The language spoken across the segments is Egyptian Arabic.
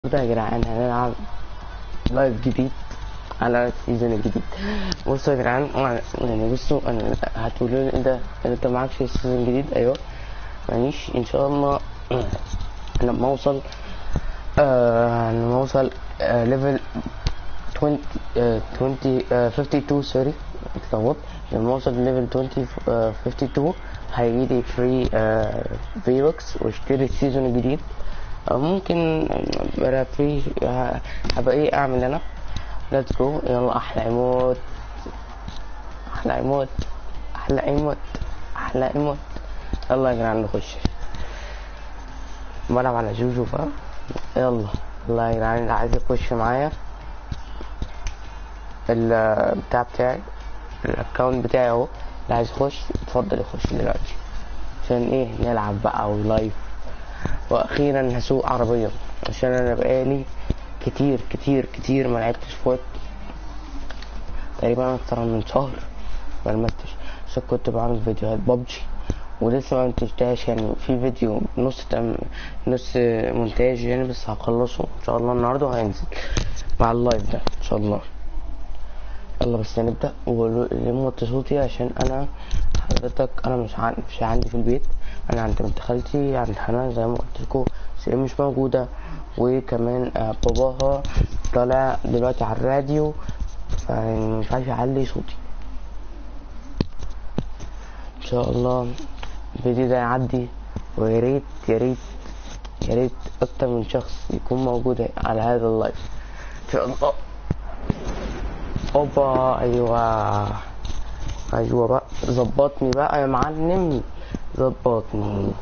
النهارده يا جدعان هنلعب لايف جديد على السيزون الجديد بصوا يا جدعان أنا- يعني بصوا انا هتقولوا لي انت انت معاك في السيزون الجديد ايوه مانيش ان شاء الله لما اوصل آه لما اوصل آه ليفل 20 آه 20 آه 52 سوري اتلخبطت لما اوصل ليفل 20 آه 52 هيجي لي فري آه في بوكس واشتري السيزون الجديد أو ممكن بلا فري ه- هبقى ايه اعمل انا ليتس جو يلا احلى ايموت احلى ايموت احلى ايموت احلى ايموت يلا يا جدعان نخش بلعب على جوجو بقى يلا يلا يا جدعان اللي عايز يخش معايا البتاع بتاعي الاكونت بتاعي اهو اللي عايز يخش اتفضل يخش دلوقتي عشان ايه نلعب بقى ولايف واخيرا هسوق عربيه عشان انا بقالي كتير كتير كتير ما لعبتش فوت تقريبا اكتر من شهر ما لمستش عشان كنت بعمل فيديوهات ببجي ولسه ما منتجتهاش يعني في فيديو نص تم نص مونتاج يعني بس هخلصه ان شاء الله النهارده وهينزل مع اللايف ده ان شاء الله يلا بس نبدأ ولموت صوتي عشان انا حضرتك انا مش عن... مش عندي في البيت انا عند بنت خالتي عند حنان زي ما قلت لكم سي مش موجودة وكمان آه، باباها طالع دلوقتي على الراديو فمش عارف يعلي صوتي ان شاء الله الفيديو ده يعدي ويا ريت يا ريت يا ريت اكتر من شخص يكون موجود على هذا اللايف ان شاء الله اوبا ايوه ايوه بقى ظبطني بقى يا معلم ظبطني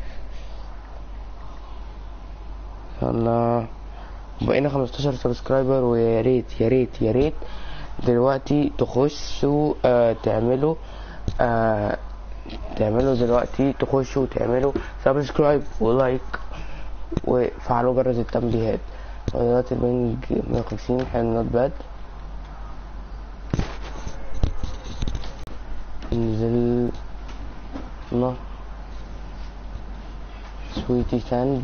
يلا بقينا 15 سبسكرايبر ويا ريت يا ريت يا ريت دلوقتي تخشوا آه تعملوا آه تعملوا دلوقتي تخشوا تعملوا سبسكرايب ولايك وفعلوا جرس التنبيهات دلوقتي البنج 150 حلو نوت باد نزل الله سويتي ساند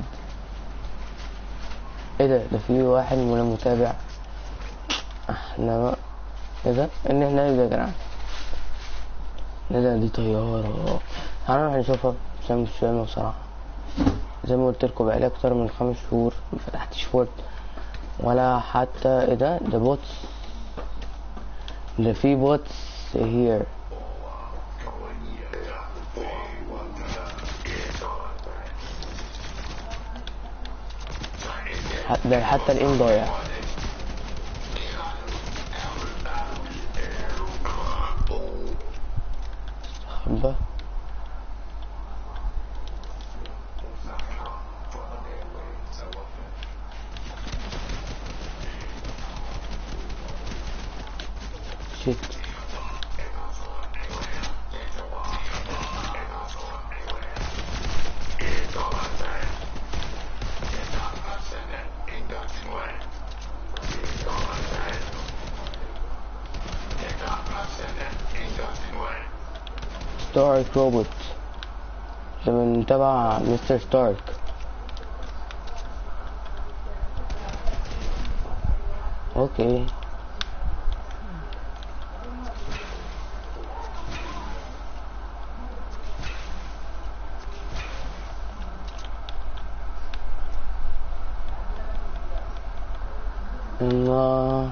ايه ده ده في واحد من المتابع احنا بقى ايه ده ان احنا ايه ده يا جدعان ايه ده دي طيارة تعالوا نروح نشوفها عشان مش فاهمة بصراحة زي ما قلت لكم بقالي اكتر من خمس شهور ما فتحتش فورت ولا حتى ايه ده ده بوتس ده في بوتس هير ده حتى الام ضايع استخبى شيت ستارك روبوت ده من تبع مستر ستارك اوكي الله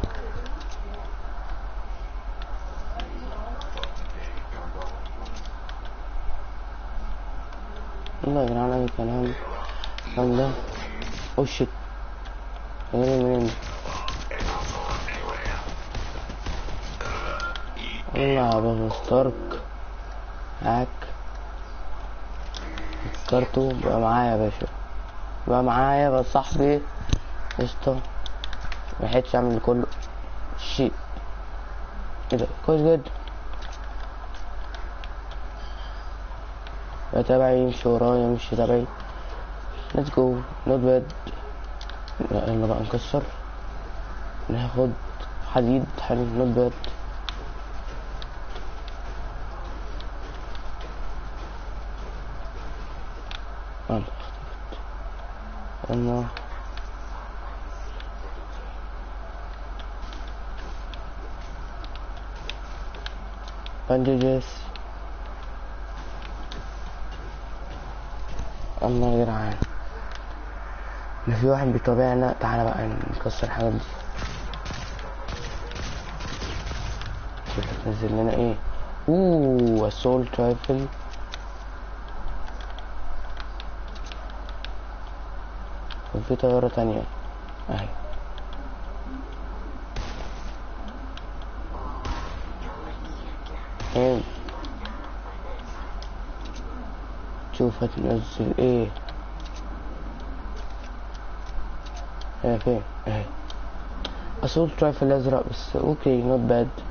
والله يا جدعان اي كلام الكلام ده او شيت منين منين والله يا بابا ستارك هاك فكرته بقى معايا يا باشا بقى معايا بقى صاحبي قشطة ملحقتش اعمل كله شيت ايه ده كويس جدا بقى تبعي يمشي ورايا يمشي تبعي ليتس جو نوت باد يلا بقى نكسر ناخد حديد حلو نوت باد يلا يلا bandages الله يا جدعان ما في واحد بيتابعنا تعالى بقى نكسر الحاجات دي شوف نزل لنا ايه اوه assault rifle وفي طيارة تانية اهي ايه شوف هتنزل ايه ايه فين اهي assault rifle ازرق بس اوكي not bad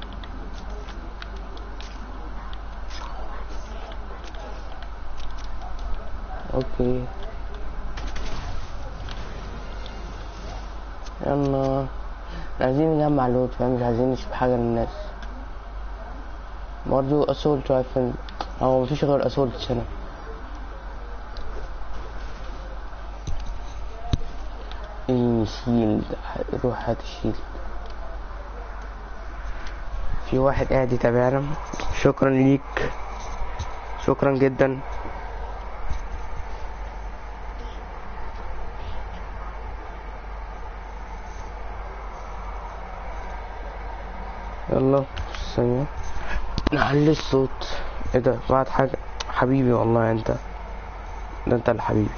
اوكي يلا عايزين نجمع لوت فاهم مش عايزين نشوف حاجة للناس برضو اسولت رايفل هو مفيش غير اسولت هنا ايه شيلد روح هات الشيلد في واحد قاعد يتابعنا شكرا ليك شكرا جدا يلا ثانية نعلي الصوت ايه ده بعد حاجة حبيبي والله انت ده انت الحبيبي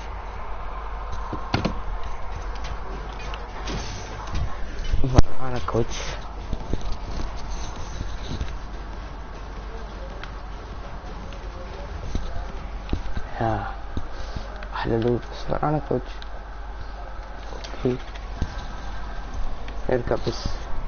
انا كوتش يا احلى لوت بس انا كوتش اوكي اركب بس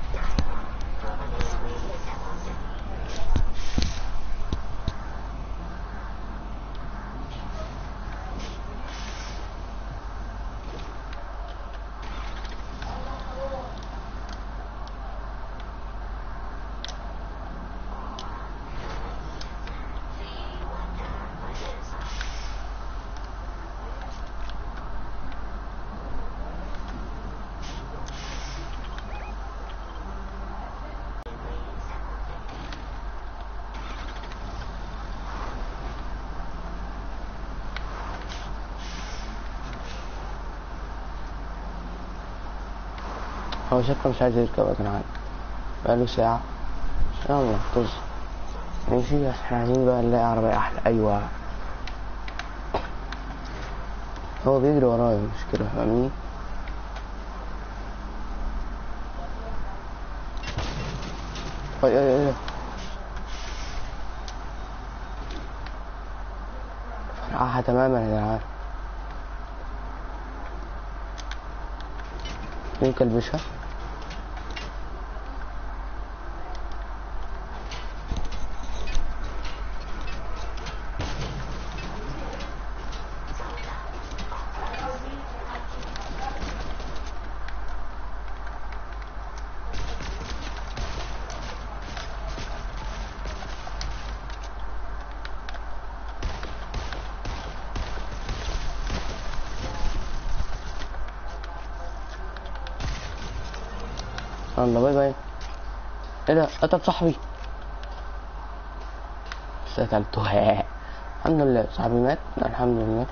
هو شكله مش عايز يركب يا جدعان بقاله ساعة يلا طز ماشي بس احنا عايزين بقى نلاقي عربية أحلى أيوة هو بيجري ورايا المشكلة فاهمني أي أي أي فرقعها تماما يا جدعان مين كلبشها يلا باي باي ايه ده قتل صاحبي بس قتلته الحمد لله صاحبي مات الحمد لله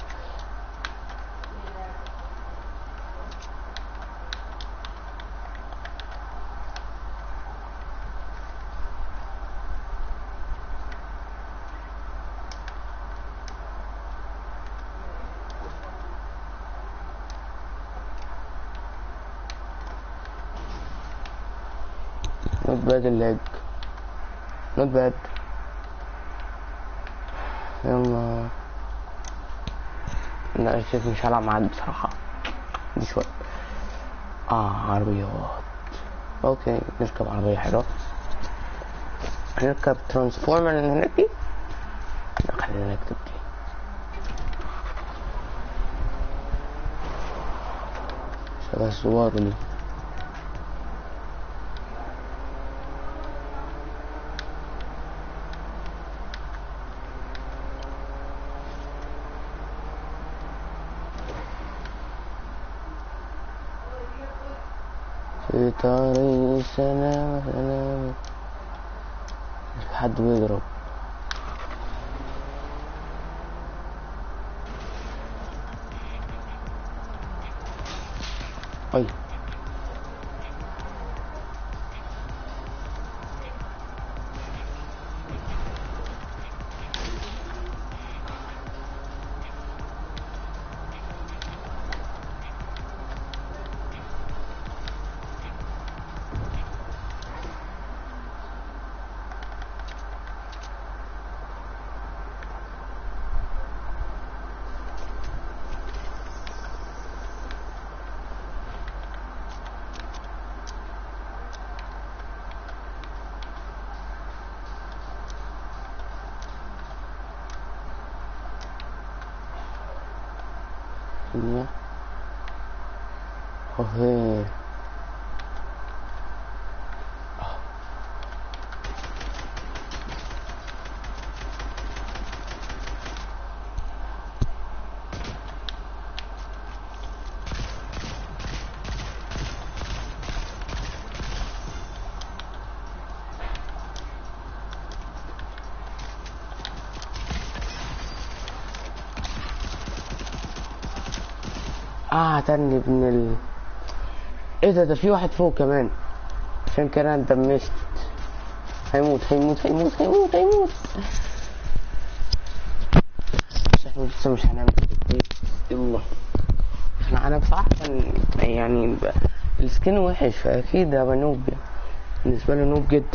not bad اللاج not bad يلا لا شوف مش هلعب معاك بصراحة دي شوية اه عربيات اوكي نركب عربية حلوة هنركب ترانسفورمر اللي هناك دي لا خلينا نكتب دي شبه الصور دي في طريق سلام سلام حد بيضرب اي ثانية اوه اه تاني ابن ال ايه ده ده في واحد فوق كمان عشان كده انا اتدمست هيموت هيموت هيموت هيموت هيموت بس احنا لسه مش هنعمل يلا احنا هندفع عشان يعني ب- السكين وحش فاكيد هبقى نوب يعني. بالنسبة له نوب جدا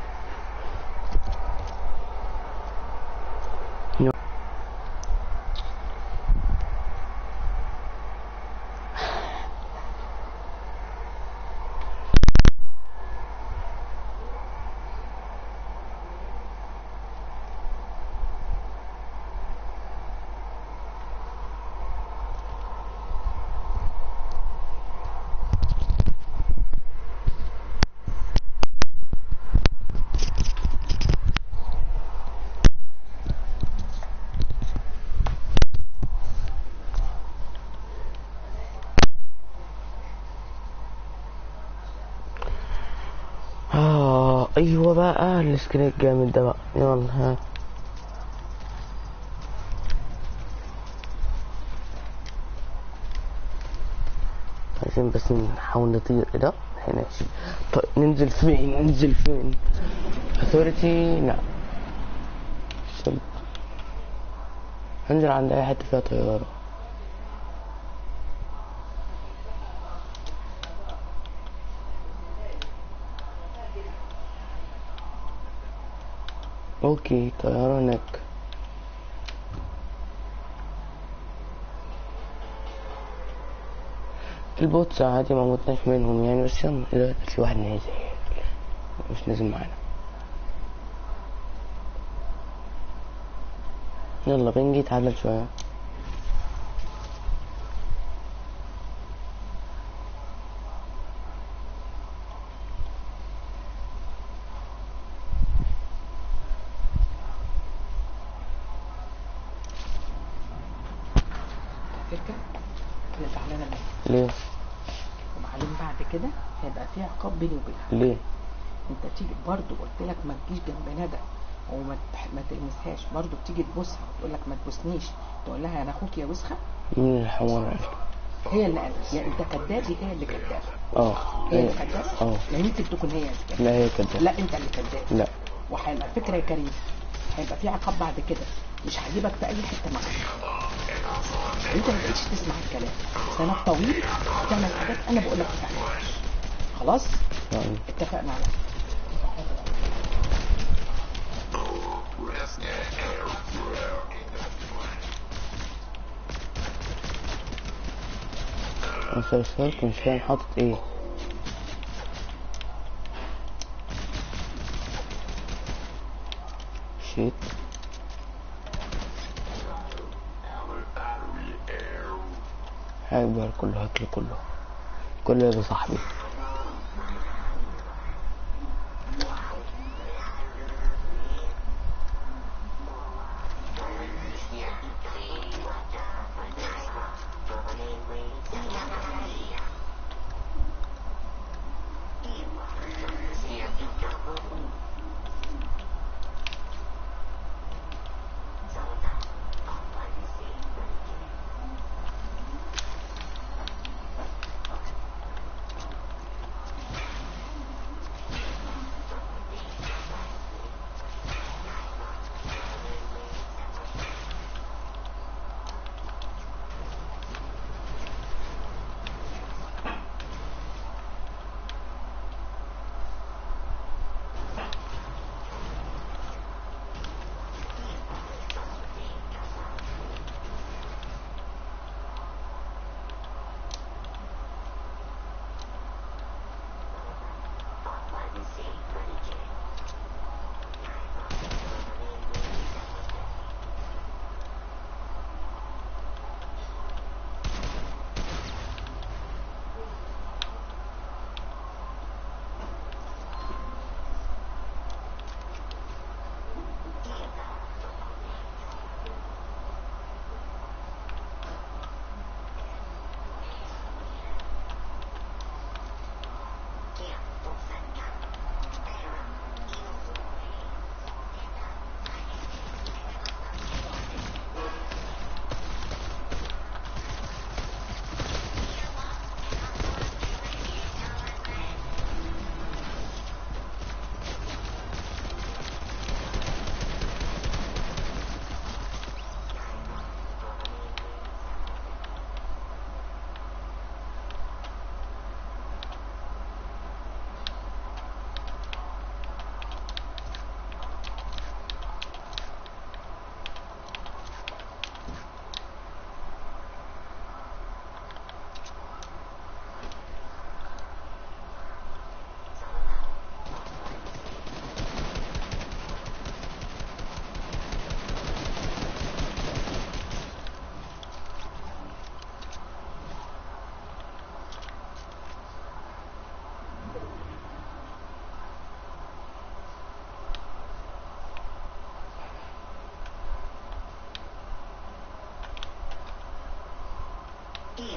اه ايوه بقى السكرين الجامد ده بقى يلا ها عايزين بس نحاول نطير كده هنا طيب ننزل فين ننزل فين اثوريتي لا شل. هنزل عند اي حته فيها طياره اوكي طياره هناك البوتس عادي ما متناش منهم يعني بس يلا دلوقتي في واحد نازل مش نازل معانا يلا بنجي تعادل شوية فكرة انا زعلانة منك ليه وبعدين بعد كده هيبقى في عقاب بيني وبينها ليه انت تيجي برضه قلت لك ما تجيش جنب ندى وما تح- ما تلمسهاش برضه بتيجي تبوسها وتقول لك ما تبوسنيش تقول لها انا اخوك يا وسخه مين الحمار عرفت هي اللي قالت يا انت كذاب يا هي اللي كذابه اه هي هي اللي كذابه اه لا يمكن تكون هي اللي كذابه لا هي كده لا انت اللي كذاب لا وهيبقى فكره يا كريم هيبقى في عقاب بعد كده مش هجيبك في اي حته معاك انت ما بقتش تسمع الكلام سنة طويل هتعمل حاجات انا بقول لك ما تعملهاش خلاص يعني اتفقنا على كده. مسلسلك مش فاهم حاطط ايه شيت هيكبر كله هاكل كله كله يبقى صاحبي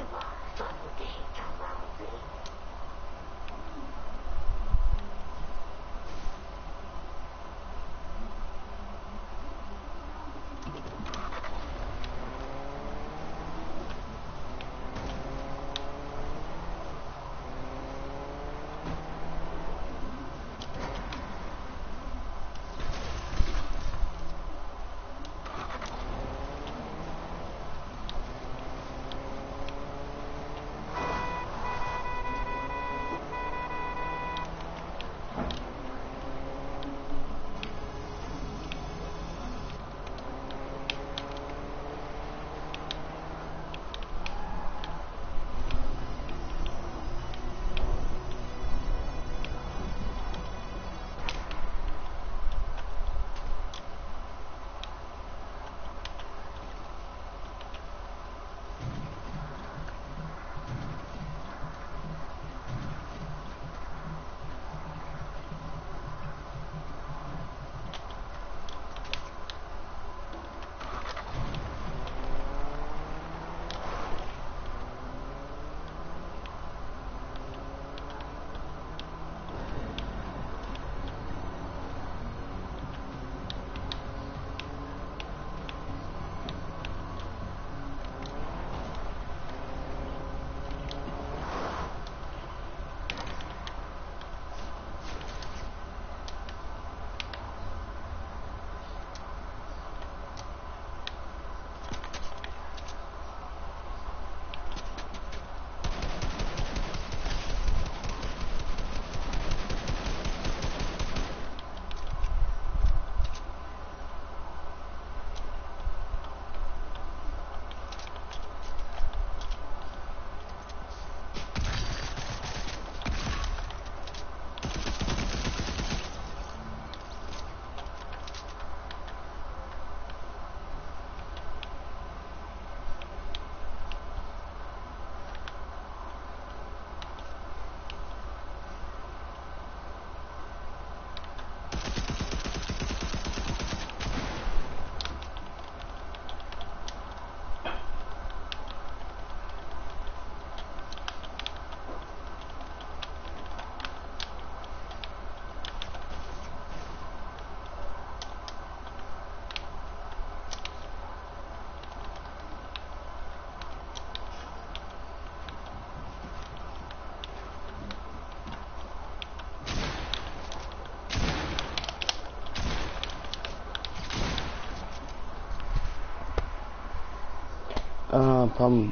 اه بامب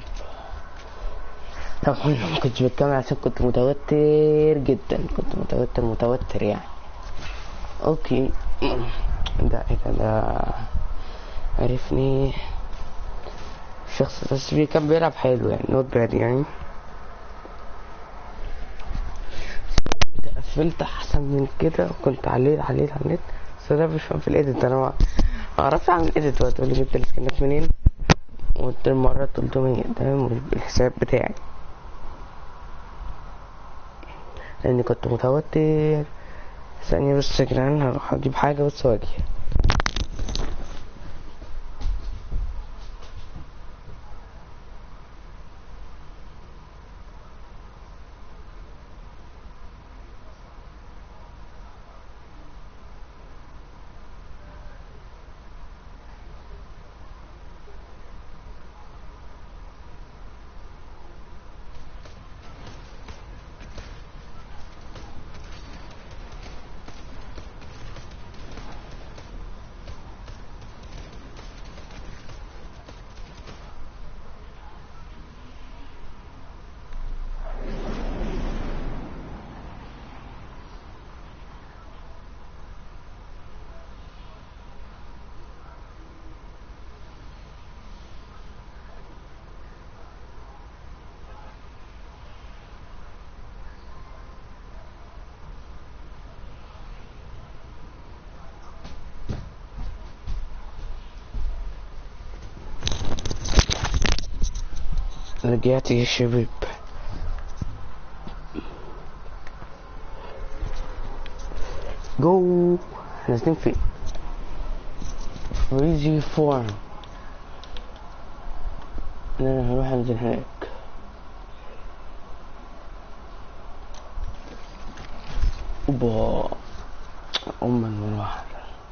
طبعا ما كنتش بتكلم عشان كنت متوتر جدا كنت متوتر متوتر يعني اوكي ده ايه ده ده عرفني الشخص بس بي- كان بيلعب حلو يعني نوت باد يعني كنت قفلت احسن من كده وكنت عليت عليت على النت بس انا مش فاهم في الايديت انا ما ما اعرفش اعمل ايديت وهتقول لي جبت السكنات منين قلت المرة 300 تمام الحساب بتاعي لاني كنت متوتر ثانية بس يا جدعان هروح اجيب حاجة بس واجي رجعت يا شباب جو نازلين فين فريزي فورم انا هروح انزل هناك اوبا ام المروحة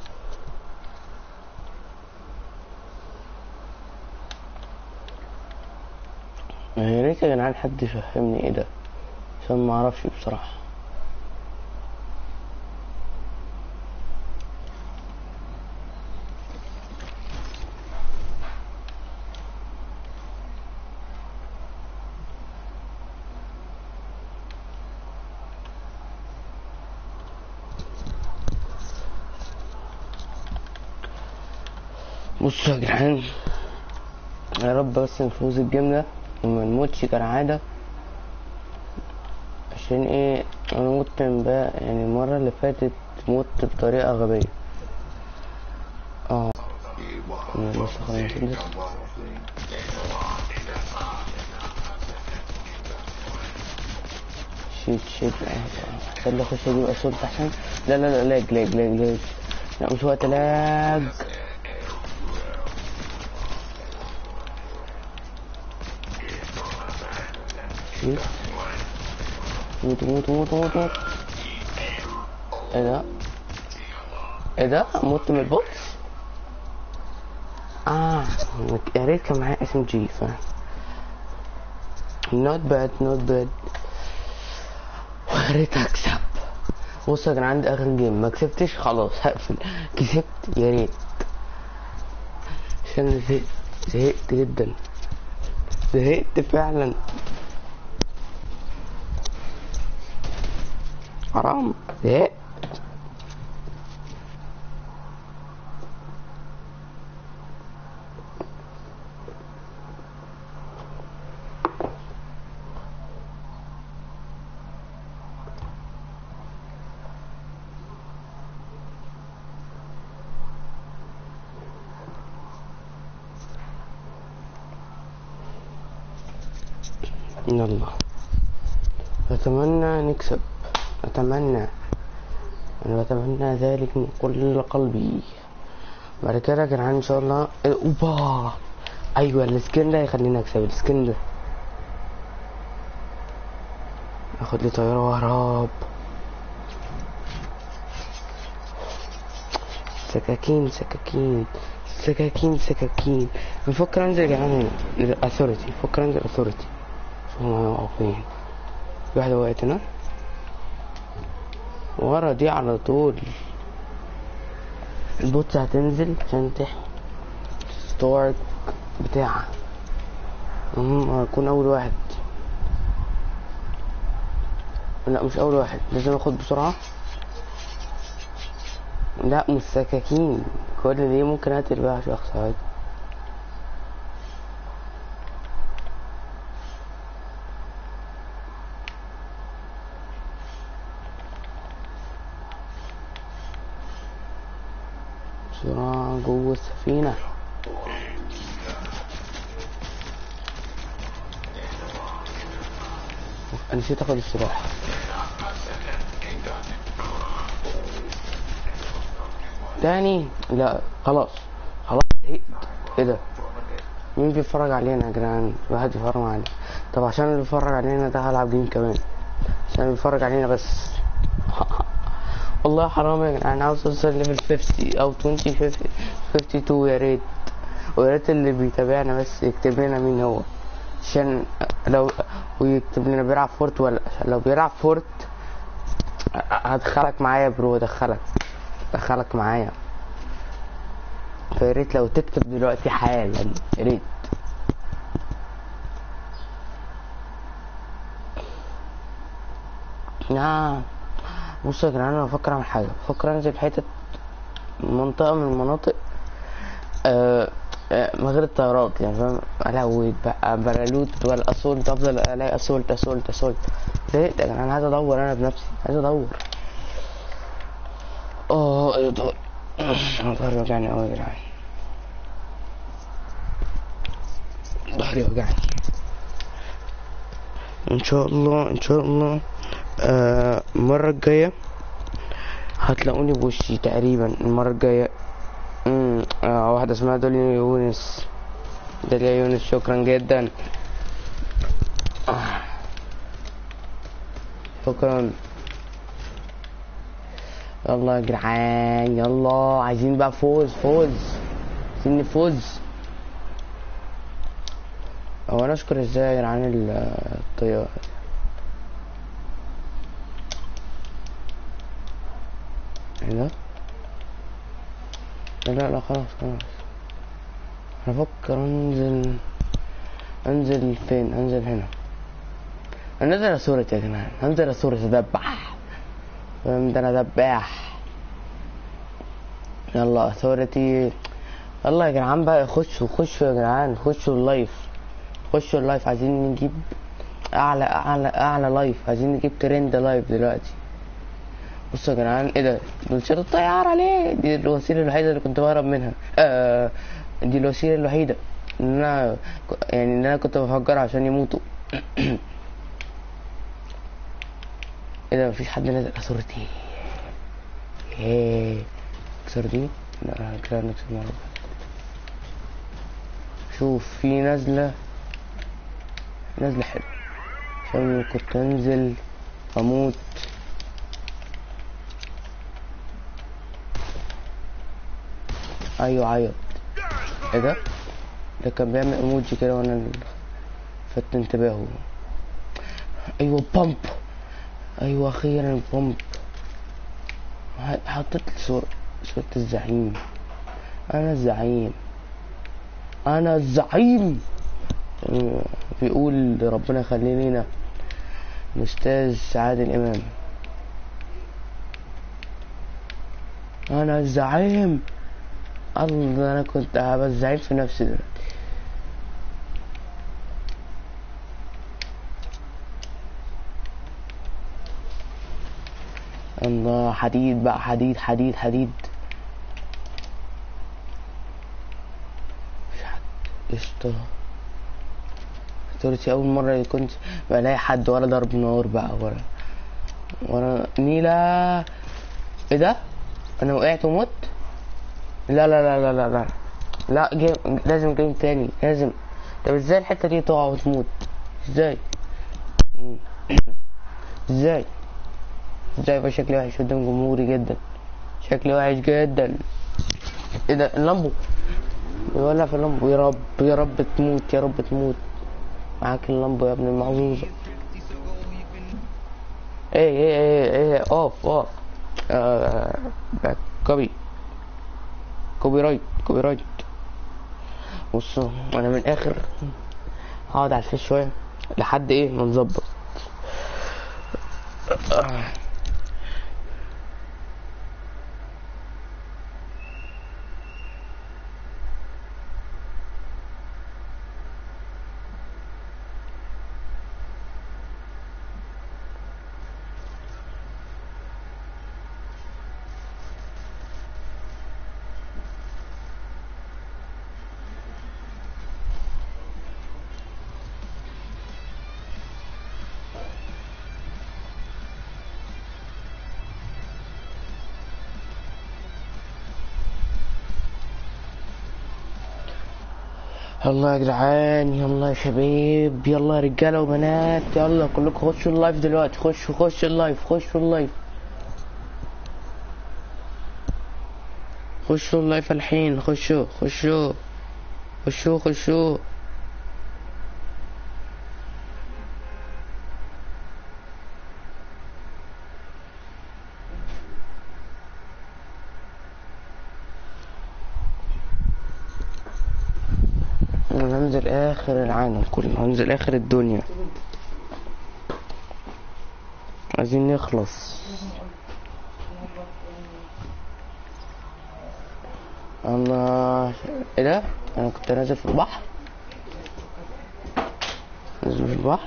يا ريت يا جدعان حد يفهمني ايه ده عشان ما اعرفش بصراحة بصوا يا جدعان يا رب بس نفوز الجيم ده وما نموتش كالعادة عشان ايه انا مت من بقى يعني المرة اللي فاتت مت بطريقة غبية اه أنا لسه خلاص كده. شيت شيت محتاج اخش اجيب اسولت احسن لا لا لا لاج لاج لاج لاج لا مش وقت لاج شيت موت موت موت موت موت ايه ده ايه ده موت من البوكس اه يا ريت كان معايا اس ام جي فاهم not bad not bad ويا ريت اكسب بص يا جدعان عندي اخر جيم ما كسبتش خلاص هقفل كسبت يا ريت عشان زهقت زهقت جدا زهقت فعلا حرام زهقت يلا أتمنى نكسب أتمنى أنا بتمنى ذلك من كل قلبي بعد كده يا جدعان إن شاء الله إيه، أوبا أيوة السكين ده يخليني أكسب السكين ده أخد لي طيارة وأهرب سكاكين سكاكين سكاكين سكاكين بفكر انزل يا جدعان الاثوريتي بفكر انزل اثوريتي شوف هما يقعوا فين في واحدة وقعت هنا ورا دي على طول البوتس هتنزل عشان تحمي ستارك بتاعها المهم هكون اول واحد لا مش اول واحد لازم اخد بسرعة لا مش سكاكين كل دي ممكن اقتل بيها شخص عادي بسرعة جوه السفينة أنا نسيت اخد السلاح تاني لا خلاص خلاص زهقت ايه ده مين بيتفرج علينا يا جدعان في واحد بيتفرج علينا طب عشان اللي بيتفرج علينا ده هلعب جيم كمان عشان اللي بيتفرج علينا بس والله حرام يا جدعان عاوز اوصل ليفل 50 او 20 50 52 يا ريت ويا ريت اللي بيتابعنا بس يكتب لنا مين هو عشان لو ويكتب لنا بيلعب فورت ولا لو بيلعب فورت هدخلك معايا برو ادخلك ادخلك معايا فيا ريت لو تكتب دلوقتي حالا يا ريت نعم بصوا يا جدعان انا بفكر اعمل حاجه بفكر انزل حتت منطقه من المناطق آه آه، من غير الطيارات يعني فاهم الهوت بقى بلالوت ولا اسولت افضل الاقي اسولت اسولت اسولت زهقت يا جدعان عايز ادور انا بنفسي عايز ادور اه ايه ده انا ظهري وجعني قوي يا جدعان ظهري وجعني ان شاء الله ان شاء الله آه، المرة الجاية هتلاقوني بوشي تقريبا المرة الجاية مم، آه، واحدة اسمها داليا يونس داليا يونس شكرا جدا آه. شكرا يلا يا جدعان يلا عايزين بقى فوز فوز عايزين نفوز هو انا اشكر ازاي يا جدعان ال- الطيارة ايه ده؟ لا لا لا خلاص خلاص انا بفكر انزل انزل فين انزل هنا انزل صورة يا جدعان انزل صورة ادبح فاهم ده انا دباح يلا اثورتي يلا يا جدعان بقى خشوا خشوا يا جدعان خشوا اللايف خشوا اللايف عايزين نجيب اعلى اعلى اعلى لايف عايزين نجيب ترند لايف دلوقتي بصوا يا جدعان ايه ده دول شرط الطيارة ليه دي الوسيلة الوحيدة اللي كنت بهرب منها آه دي الوسيلة الوحيدة ان انا ك- يعني ان انا كنت بفجر عشان يموتوا ايه ده مفيش حد نازل صورتي ايه اكسر دي لا كده نكسر مرة شوف في نازلة نازلة حلوة عشان كنت انزل اموت ايوه عيط ايه ده ده كان بيعمل ايموجي كده وانا ال- فت انتباهه ايوه بامب ايوه اخيرا بامب ح- حطيت لي صورة صورة الزعيم انا الزعيم انا الزعيم آه، بيقول ربنا يخلي لنا الاستاذ عادل امام انا الزعيم الله انا كنت هبقى الزعيم في نفسي دلوقتي الله حديد بقى حديد حديد حديد مش حد قشطة تورتي أول مرة كنت بلاقي حد ولا ضرب نار بقى ولا ولا نيلة ايه ده؟ أنا وقعت ومت؟ لا لا لا لا لا لا لا جيم لازم جيم تاني لازم طب ازاي الحتة دي تقع وتموت؟ ازاي؟ ازاي؟ ازاي يبقى شكلي وحش قدام جمهوري جدا شكلي وحش جدا ايه ده اللامبو يولع في اللامبو يا رب يا رب تموت يا رب تموت معاك اللامبو يا ابن المعوزة ايه ايه ايه ايه اوف اوف آه كوبي كوبي رايت كوبي رايت بصوا انا من الاخر هقعد على الفيس شويه لحد ايه ما نظبط يلا يا جدعان يلا يا شباب يلا يا رجاله وبنات يلا كلكم خشوا اللايف دلوقتي خشوا خشوا اللايف خشوا اللايف خشوا اللايف الحين خشوا خشوا خشوا خشوا أنا هنزل اخر العالم كله هنزل اخر الدنيا عايزين نخلص انا ايه ده انا كنت نازل في البحر نازل في البحر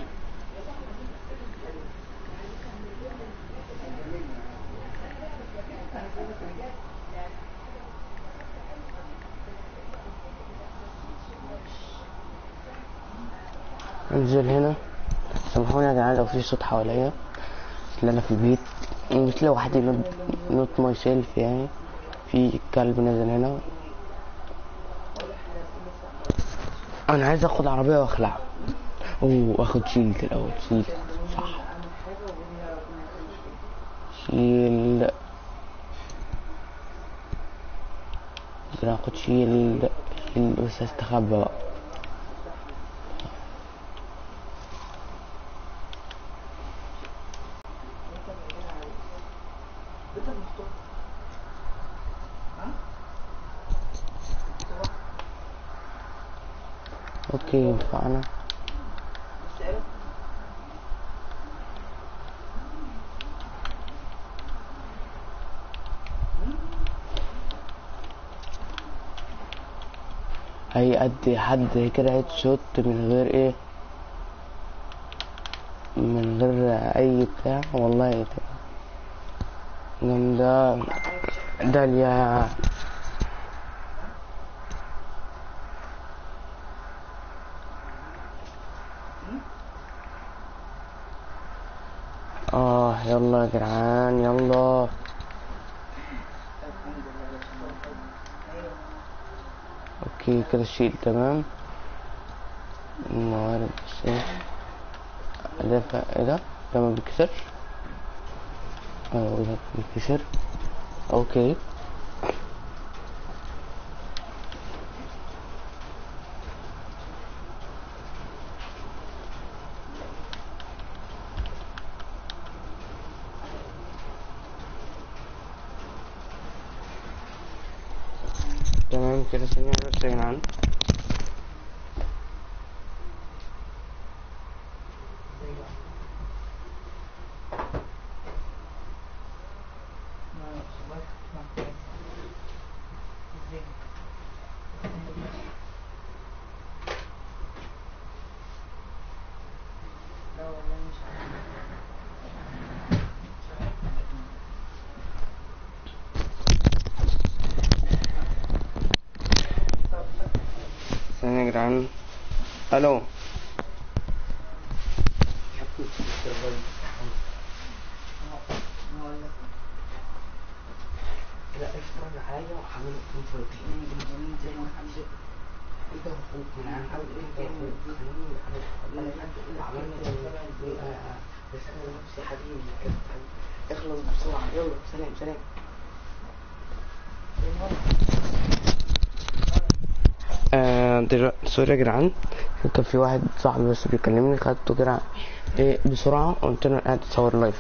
انزل هنا سامحوني يا جدعان لو في صوت حواليا اصل انا في البيت مش لوحدي نوت ماي سيلف يعني في كلب نازل هنا انا عايز اخد عربيه واخلع اوه اخد شيلد الاول شيلد صح شيل ممكن اخد شيل بس استخبى بقى اوكي اتفقنا هيأدي حد كده هيد شوت من غير ايه من غير اي بتاع والله جامدة داليا اه يلا يا جدعان يلا اوكي كده الشيء تمام الموارد بس ايه ادافع ايه ده ده ما بيتكسرش ايوه ده بيتكسر اوكي تمام كده ثانية بس يا جدعان ثانية يا جدعان الو لا اشرب حاجة وحاول بروتين بنزين زي ما عايز انت مفروض من عن حاول انت خليني عملنا بس انا نفسي حبيبي اخلص بسرعة يلا سلام سلام آه دلوقتي سوري يا جدعان كان في واحد صاحبي بس بيكلمني خدته كده ايه بسرعة قلت له قاعد تصور لايف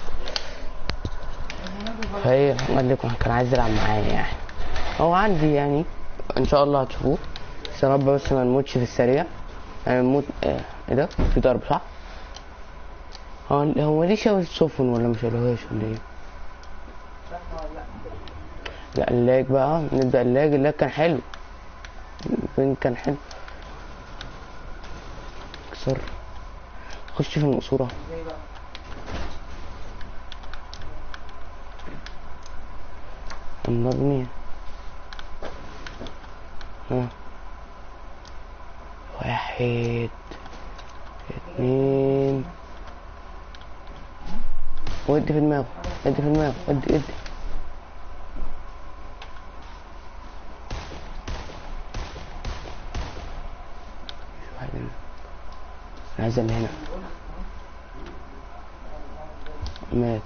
فايه قال لي كان عايز يلعب معايا يعني هو عندي يعني ان شاء الله هتشوفوه بس يا رب بس ما نموتش في السريع يعني نموت آه، ايه ده في ضرب صح هو هو ليه شاوي السفن ولا مش شالوهاش ولا ايه لا اللاج بقى نبدأ اللاج اللاج كان حلو البنج كان حلو كسر خش في المقصورة المبنية ها واحد اتنين ودي في دماغه ادي في دماغه ادي ادي واحد هنا. انا عايز اللي هنا مات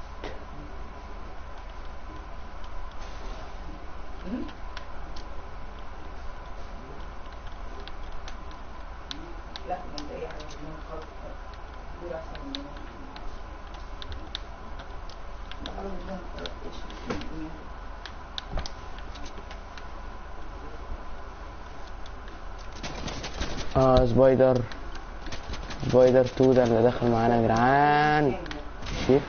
لا من ده يعني من خالص دول احسن من ده خلاص ده خلاص ايش اه سبايدر سبايدر 2 ده اللي دخل معانا يا جدعان شيت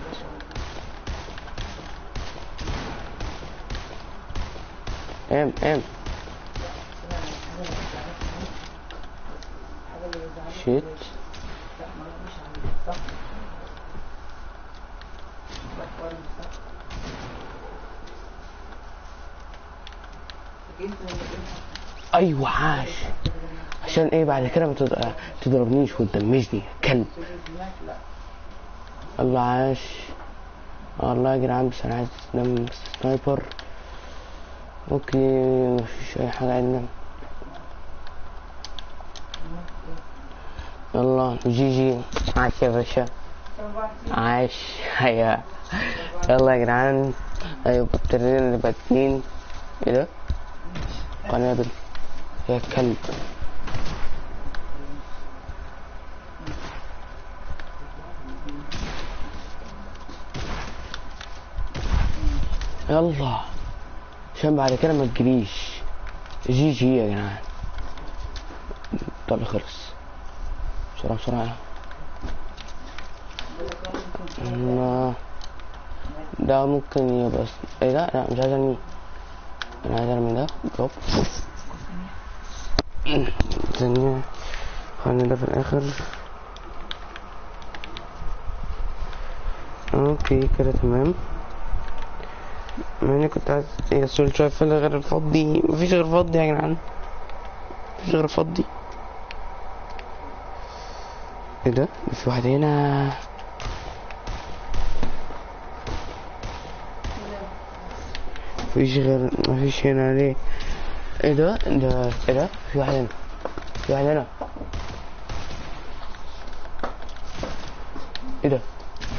ام ام شيت لا ما مش عندي صح صح ولا مش صح جيت من الجيم ايوه عاش عشان ايه بعد كده ما تض- تضربنيش وتدمجني كلب لا الله عاش والله يا جدعان بس انا عايز انام بس سنايبر اوكي مفيش اي حاجه عندنا يلا جي جي عاش يا باشا عاش هيا يلا يا جدعان ايوه ابتدينا نبقى اتنين ايه ده قنابل يا كلب يلا عشان بعد كده ما تجريش جي جي يا جدعان طلع خلص بسرعة بسرعة ما- ده ممكن يبقى س- ايه ده لا مش عايز ارميه انا عايز ارمي ده دروب ثانية خلينا ده في الاخر اوكي كده تمام مع اني كنت عايز ايه السول شوية في غير الفضي مفيش غير فضي يا جدعان مفيش غير فضي ايه ده في واحد هنا مفيش غير مفيش هنا ليه ايه ده ده ايه ده في واحد هنا في واحد هنا ايه ده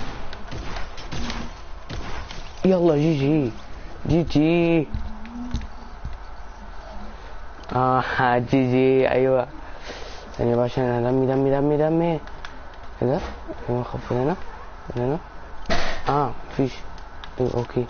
يلا جي جي جي جي اه جي جي ايوه ثانية بقى عشان انا دمي دمي دمي دمي ايه ده ايوه خف هنا هنا اه مفيش ايوه اوكي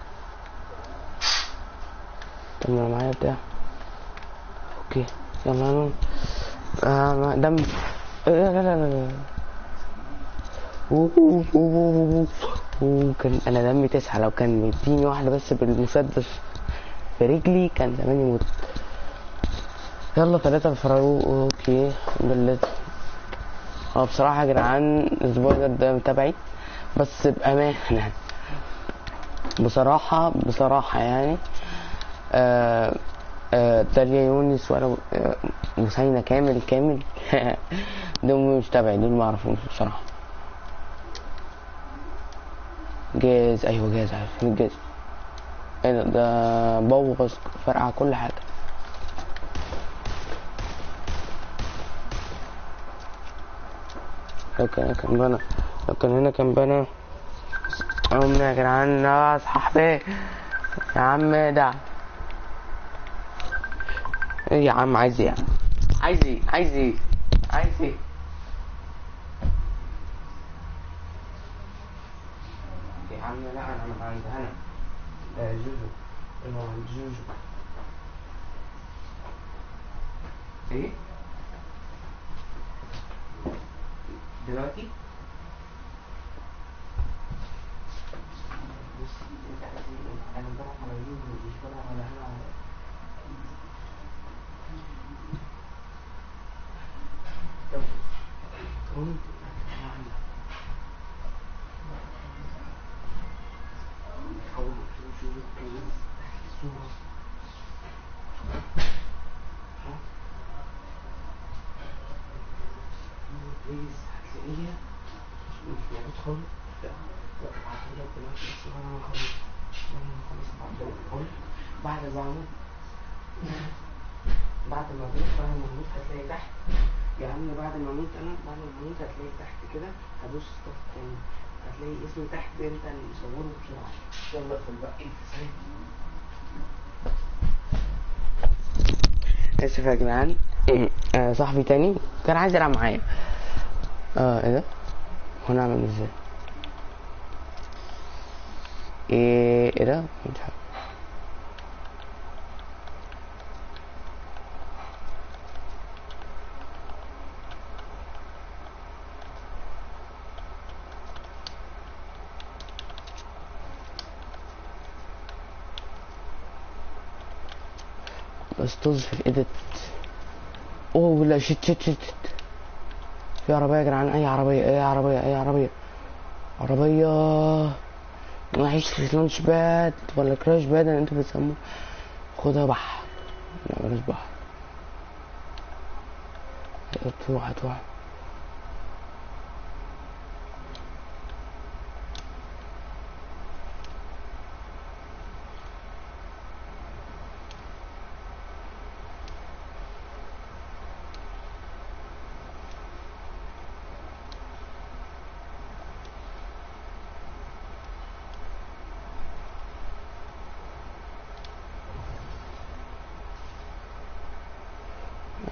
طب ما انا معايا بتاع اوكي يلا يلا آه ما- دم آه، لا لا لا لا أوه، أوه، أوه، أوه، أوه، كان انا دمي تسعة لو كان مديني واحدة بس بالمسدس في رجلي كان زماني موت يلا ثلاثة الفراغ اوكي الحمد لله هو بصراحة يا جدعان الاسبوع ده ده متابعي بس بأمانة بصراحة بصراحة يعني آه آه داليا يونس ولا آه مسينة كامل كامل دول مش تبعي دول ما اعرفهمش بصراحة جاز ايوه جاز عارفين الجاز ايه ده ده بوظ فرقع كل حاجة لو كان كان بنا لو كان هنا كان بنا أمي يا جدعان يا صاحبي يا عم ده ايه يا عم عايز ايه عايز ايه عايز ايه عايز ايه يا عم لا انا من عند هنا آه، جوجو انا عند جوجو ايه دلوقتي بص انت عايز ايه انا بلعب على جوجو مش بلعب على هنا طب قوم حاول تشوف الكويس تحت الصورة ها؟ بليز هتلاقيها مش مش موجود خالص لا لا هبعتهولك دلوقتي بس بعد ما اخلص بعد ما اخلص هبعتهولك خالص بعد ما اموت بعد ما اموت بعد ما اموت هتلاقي تحت يا عم بعد ما اموت انا بعد ما اموت هتلاقي تحت كده هدوس ستوب تاني هتلاقي اسمي تحت انت اللي مصوره بسرعة يلا ادخل بقى انت سايب اسف يا جدعان آه صاحبي تاني كان عايز يلعب معايا اه ايه ده هنعمل ازاي ايه ايه ده مش عارف بس طز في الايديت اوه لا شت شت شت شت. في عربية يا جدعان اي عربية اي عربية اي عربية عربية معيش لانش باد ولا كراش باد اللي انتوا بتسموه خدها بح لا بلاش بح هتروح هتروح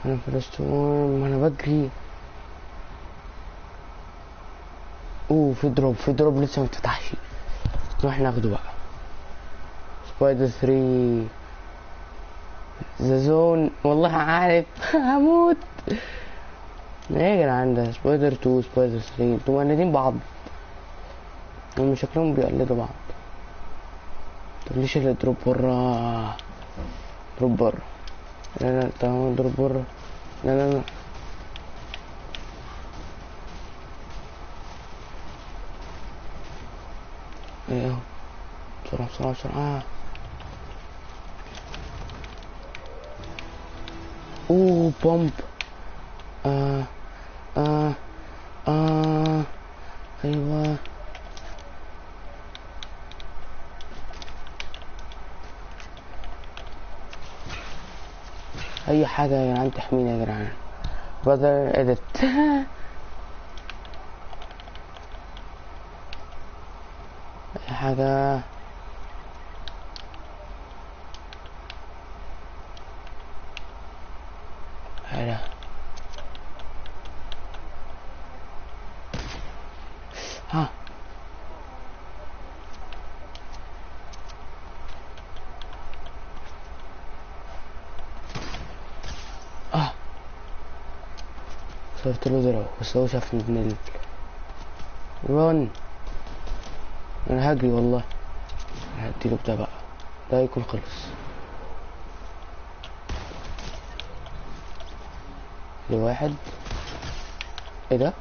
انا فلسطين ما انا بجري اوه في دروب في دروب لسه ما اتفتحش نروح ناخده بقى سبايدر 3 ذا زون والله عارف هموت ايه يا جدعان ده سبايدر 2 سبايدر 3 انتوا مقلدين بعض هم شكلهم بيقلدوا بعض طب ليش اللي دروب برا دروب برا لا لا طالما دروب برا لا لا لا ايه اهو بسرعة بسرعة بسرعة اوه بومب آه آه آه ايوه اي حاجة يا جدعان تحميني يا جدعان بدل edit اي حاجة هلا ها اه صرت له ضرب بس هو شافني من ال رون انا هجري والله هديله بتاع بقى ده يكون خلص لواحد ايه ده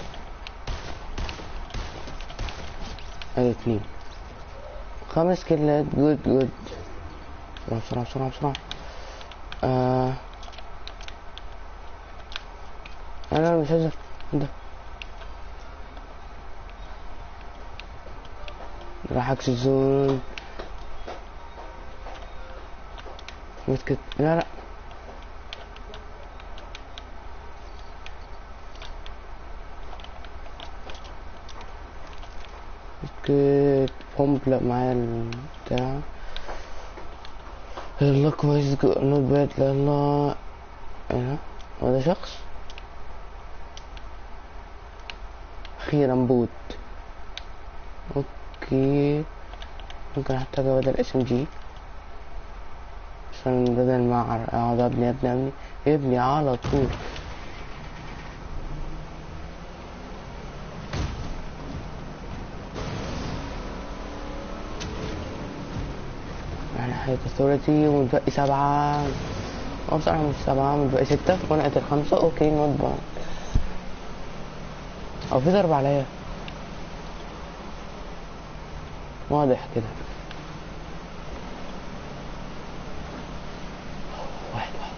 ادي اتنين خمس كيلات جود جود بسرعة بسرعة بسرعة بسرعة آه. انا مش عايز ده راح عكس الزون متكت لا لا متكت بومب لا معايا البتاع يلا كويس نوت باد يلا ايه هو ده شخص اخيرا بوت اوكي ممكن احتاجها بدل اس ام جي عشان بدل ما أعر- اقعد ابني ابني ابني ابني على طول يعني حياة authority ونبقي سبعة أو بصراحة مش سبعة ونبقي ستة وأنا قتل خمسة أوكي نوت باد أو في ضرب عليا واضح كده واحد واحد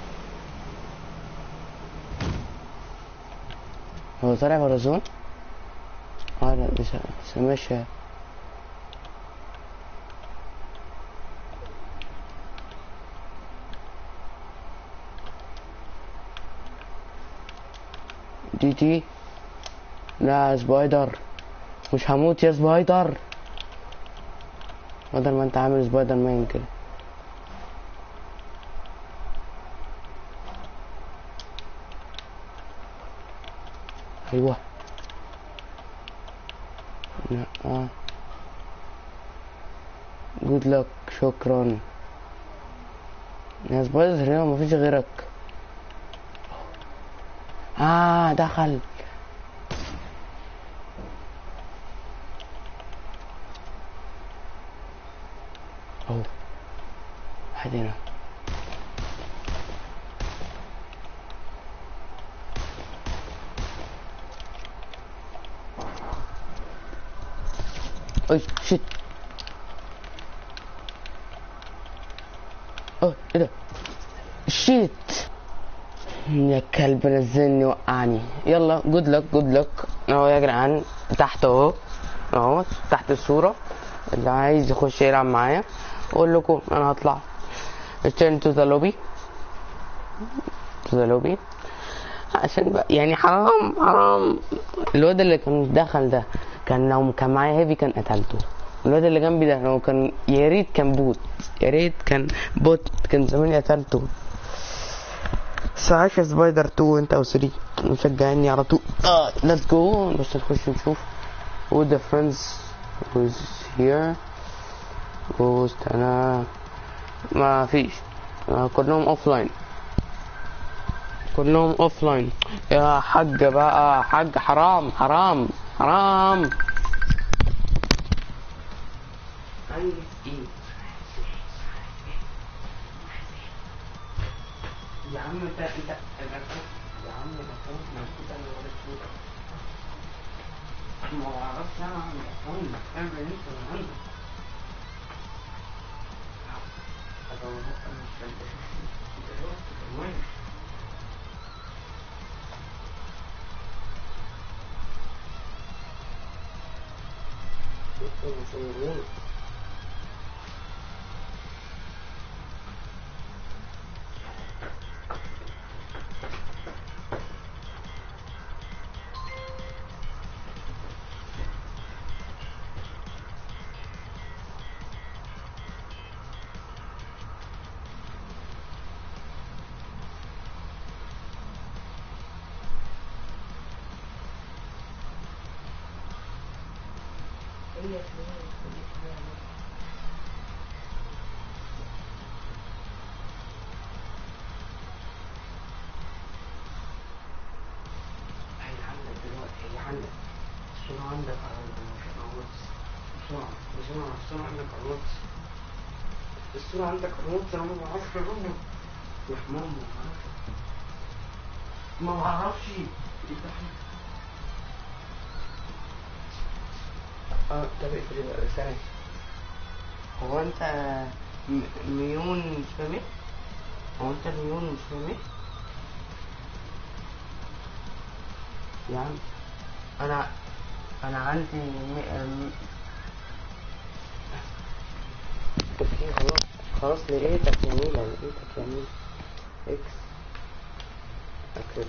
هو طالع برا الزون؟ اه لا لسه لسه ماشي دي دي لا سبايدر مش هموت يا سبايدر بدل ما انت عامل سبايدر مان كده ايوه لا اه جود لك شكرا يا سبايدر هنا مفيش غيرك اه دخل اهو واحد هنا اي شيت اه ايه ده شيت يا كلب نزلني وقعني يلا جود لك جود لك اهو يا جدعان تحت اهو اهو تحت الصورة اللي عايز يخش يلعب معايا اقول لكم انا هطلع return to the lobby to the lobby عشان بقى يعني حرام حرام الواد اللي كان دخل ده كان لو كان معايا هيفي كان قتلته الواد اللي جنبي ده لو كان يا ريت كان بوت يا ريت كان بوت كان زماني قتلته ساعات سبايدر 2 انت او 3 مشجعني على طول اه ليتس جو بس نخش نشوف who the friends who's here who's انا ما فيش آه، كلهم اوفلاين كلهم اوفلاين يا حاج بقى حاج حرام حرام حرام عايز ايه يا عم انت انت يا عم ده فوق موجود انا ولا شيء ما اعرفش انا عن الفون اعمل انت من عندك طب هو انا مش فاهم انت دلوقتي في المايه هي عندك دلوقتي هي عندك شنو عندك على الواتس بسرعة بسرعة بسرعة عندك على الواتس الصورة عندك على الواتس انا ما بعرفش اجيبها يا حمام ما بعرفش ما بعرفش اه طب اقفل بقى ثانية هو انت م- ميون مش فاهم ايه؟ هو انت ميون مش فاهم ايه؟ يا عم انا انا عندي م... أم... اوكي خلاص خلاص لقيتك يا ميلا لقيتك يا ميلا اكس اكريت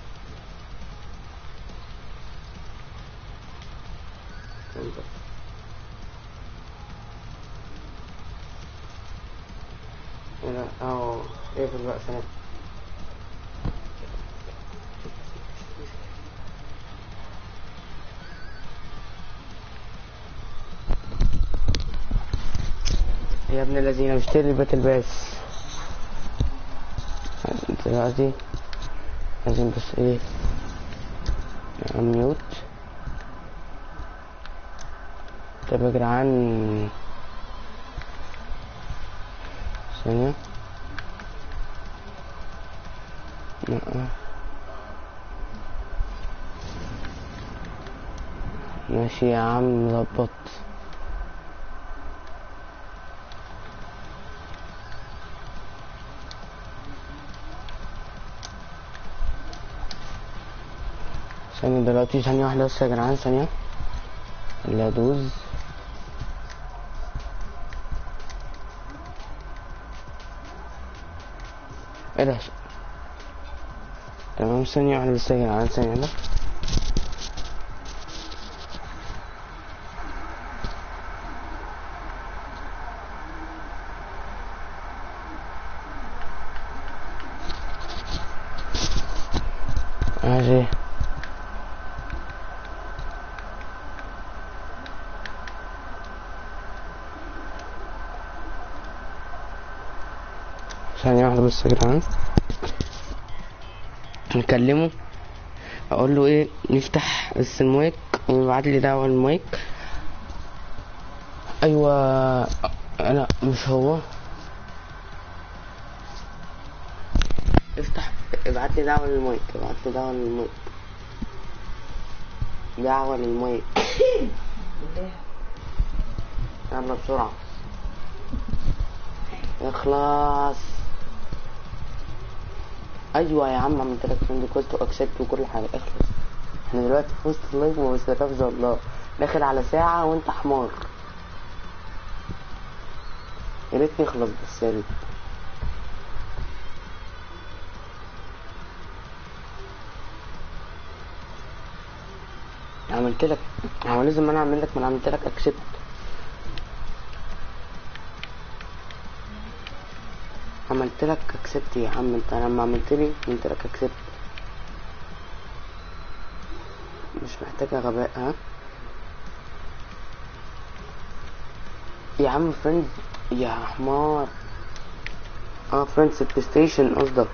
انت هنا اهو اقفل بقى سنة يا ابن الذين اشتري الباتل باس دلوقتي لازم بس ايه ميوت طب يا جدعان ثانية لا ماشي يا عم ظبط ثانية دلوقتي ثانية واحدة بس يا جدعان ثانية اللي هدوز ايه ده تمام ثانية واحدة بس يا جدعان ثانية واحدة ماشي ثانية واحدة بس يا جدعان نكلمه اقول له ايه نفتح بس المايك ويبعت لي دعوة المايك ايوه انا مش هو افتح ابعت لي دعوة للمايك ابعت لي دعوة للمايك دعوة للمايك يلا بسرعة اخلص ايوه يا عم عملت لك فريند ريكوست واكسبت وكل حاجه اخلص احنا دلوقتي في وسط اللايف وما بستفز الله داخل على ساعه وانت حمار يا ريت نخلص بس يا ريت عملت لك هو لازم انا اعمل لك ما انا عملت لك اكسبت عملت لك اكسبت يا عم انت لما عملت لي عملت لك اكسبت مش محتاجة غباء ها يا عم فريند يا حمار اه فريندز بلاي ستيشن قصدك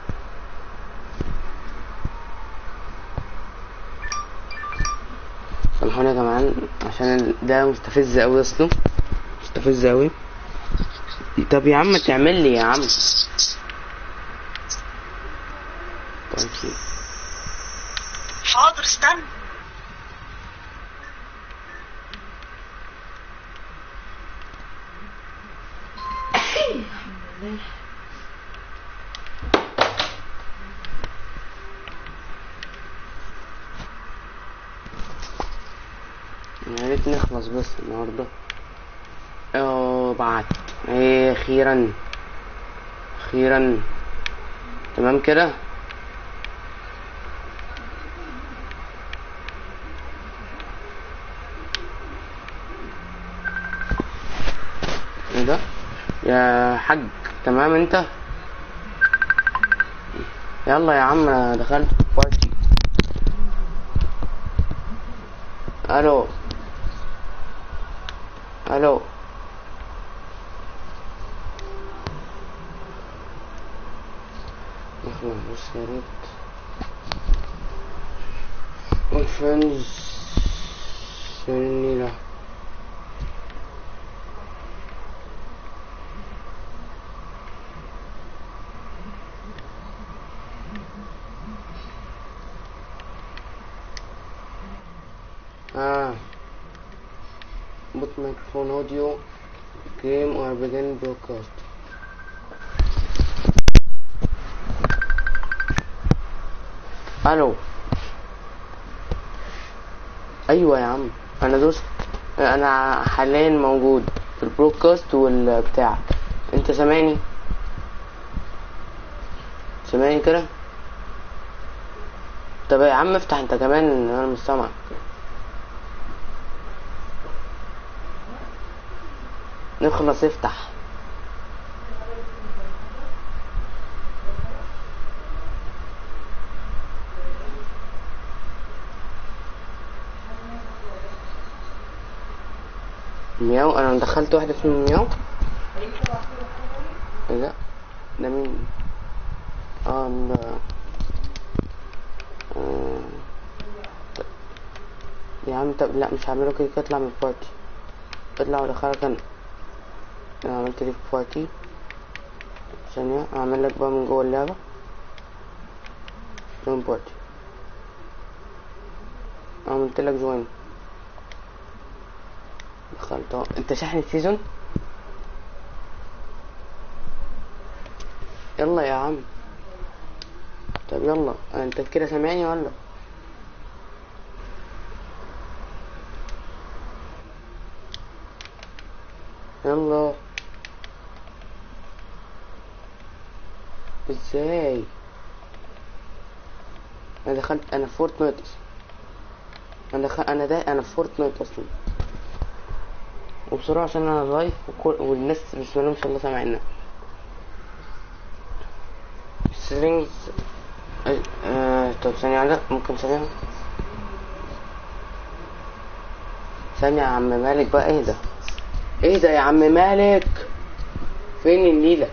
سامحوني يا جماعة عشان ال- ده مستفز اوي اصله مستفز اوي طب يا عم تعمل لي يا عم طيب حاضر استنى يا ريت نخلص بس النهارده اه بعت ايه اخيرا اخيرا تمام كده ايه ده يا حاج تمام انت يلا يا عم أنا دخلت بارتي الو الو نخلص بص يا ريت والفريندز النيلة Ah. Boot microphone audio, game or begin broadcast. الو ايوه يا عم انا دوست انا حاليا موجود في البرودكاست والبتاع انت سامعني سامعني كده طب يا عم افتح انت كمان انا مش سامعك نخلص افتح مياو انا دخلت واحدة اسمها مياو ايه ده ده مين اه ده آه. طب- يا عم طب لا مش هعمله كده اطلع من البارتي اطلع ودخلك انا انا عملت لي بارتي ثانية اعمل لك بقى من جوه اللعبة جوين بارتي عملت لك جوين دخلت اهو انت شاحن السيزون يلا يا عم طب يلا انت كده سامعني ولا يلا ازاي انا دخلت انا في فورتنايت اصلا انا دخل انا ده انا في فورتنايت اصلا وبسرعة عشان انا لايف وكل... والناس بسم الله ما شاء الله سامعينا سيرينجز آه... طب ثانية واحدة ممكن ثانية ثانية يا عم مالك بقى ايه ده ايه ده يا عم مالك فين النيلة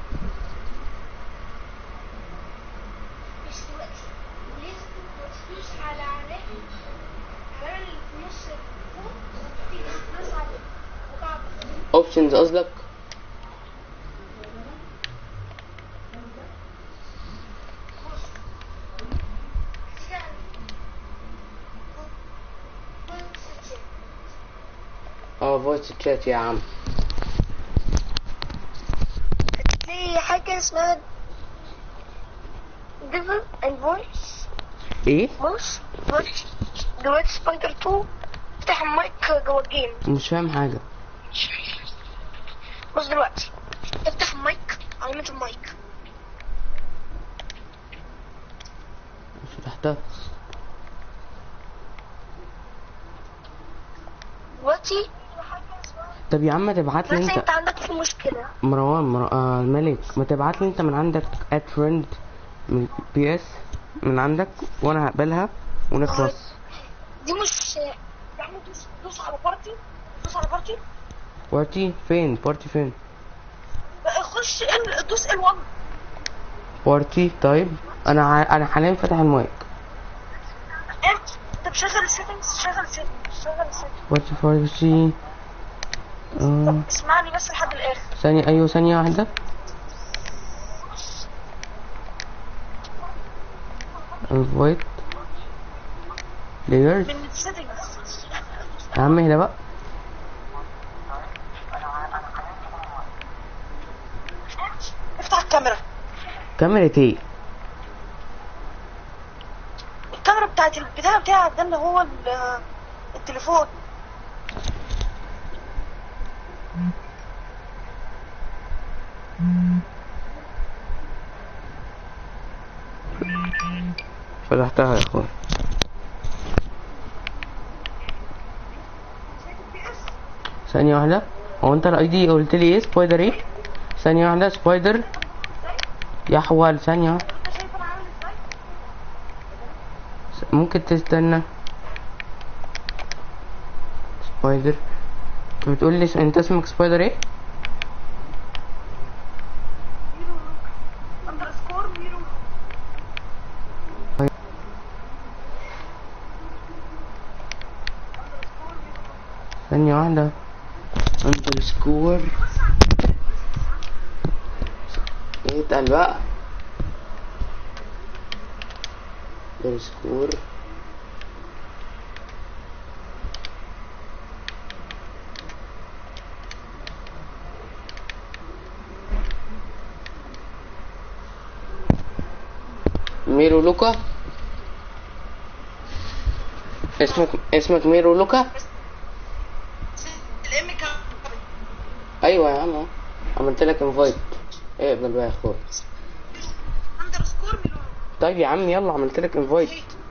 مش دلوقتي ولازم تدوس على علامة علامة اللي في نص فوق تيجي تدوس على مكعب اوبشنز قصدك اه فويس تشات يا عم هتلاقي حاجة اسمها ديفل اند فويس ايه بص بص دلوقتي سبايدر 2 افتح المايك جوه الجيم مش فاهم حاجة بص دلوقتي افتح المايك علامة المايك مش فتحتها دلوقتي طب يا عم تبعت لي بس انت انت عندك في مشكلة مروان مر... آه الملك ما تبعت لي انت من عندك اد فريند من بي اس من عندك وانا هقبلها ونخلص دي مش يا عم دوس دوس على بارتي دوس على بارتي بارتي فين بارتي فين خش ال دوس ال 1 بارتي طيب انا ع... انا حاليا فاتح المايك انت طب شغل السيتنجز شغل السيتنجز شغل السيتنجز بارتي فارسي آه. اسمعني بس لحد الاخر ثانية ايوه ثانية واحدة انفايت layers من السيتنجز يا عم اهدى بقى افتح الكاميرا كاميرا ايه الكاميرا بتاعت البتاع بتاعك ده اللي هو ال- التليفون فتحتها يا اخوان ثانية واحدة هو انت الاي دي قلت لي ايه سبايدر ايه ثانية واحدة سبايدر يا حوال ثانية واحدة. انت شايف انا عامل ازاي؟ ممكن تستنى سبايدر بتقول لي انت اسمك سبايدر ايه اندرسكور ميرو ثانية واحدة اندرسكور اتقل بقى اندرسكور ميرو لوكا اسمك اسمك ميرو لوكا الام كام ايوه يا عم أهو. عملت لك انفايت اقبل بقى يا اخويا اندرسكور ميرو طيب يا عم يلا عملت لك انفايت